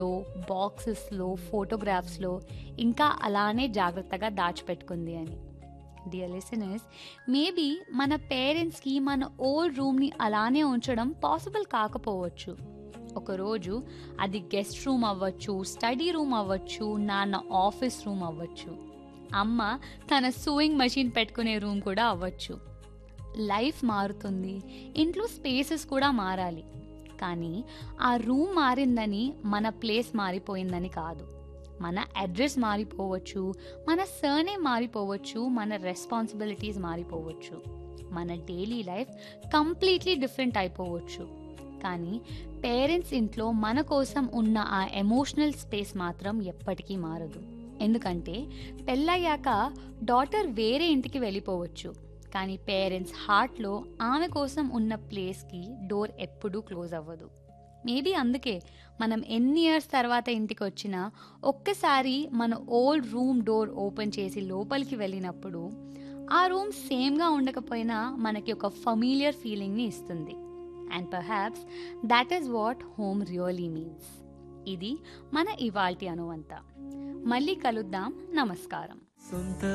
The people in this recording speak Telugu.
బాక్సెస్లో ఫోటోగ్రాఫ్స్లో ఇంకా అలానే జాగ్రత్తగా దాచిపెట్టుకుంది అని డియర్ లిసనర్స్ మేబీ మన పేరెంట్స్కి మన ఓల్డ్ రూమ్ని అలానే ఉంచడం పాసిబుల్ కాకపోవచ్చు ఒకరోజు అది గెస్ట్ రూమ్ అవ్వచ్చు స్టడీ రూమ్ అవ్వచ్చు నాన్న ఆఫీస్ రూమ్ అవ్వచ్చు అమ్మ తన సూయింగ్ మెషిన్ పెట్టుకునే రూమ్ కూడా అవ్వచ్చు లైఫ్ మారుతుంది ఇంట్లో స్పేసెస్ కూడా మారాలి కానీ ఆ రూమ్ మారిందని మన ప్లేస్ మారిపోయిందని కాదు మన అడ్రస్ మారిపోవచ్చు మన సర్నే మారిపోవచ్చు మన రెస్పాన్సిబిలిటీస్ మారిపోవచ్చు మన డైలీ లైఫ్ కంప్లీట్లీ డిఫరెంట్ అయిపోవచ్చు కానీ పేరెంట్స్ ఇంట్లో మన కోసం ఉన్న ఆ ఎమోషనల్ స్పేస్ మాత్రం ఎప్పటికీ మారదు ఎందుకంటే పెళ్ళయ్యాక డాటర్ వేరే ఇంటికి వెళ్ళిపోవచ్చు కానీ పేరెంట్స్ హార్ట్లో ఆమె కోసం ఉన్న ప్లేస్కి డోర్ ఎప్పుడూ క్లోజ్ అవ్వదు మేబీ అందుకే మనం ఎన్ని ఇయర్స్ తర్వాత ఇంటికి వచ్చినా ఒక్కసారి మన ఓల్డ్ రూమ్ డోర్ ఓపెన్ చేసి లోపలికి వెళ్ళినప్పుడు ఆ రూమ్ సేమ్గా ఉండకపోయినా మనకి ఒక ఫమీలియర్ ఫీలింగ్ని ఇస్తుంది and perhaps that is what home really means ఇది మన ఇవాల్టి అనువంత మళ్ళీ కలుద్దాం నమస్కారం సొంత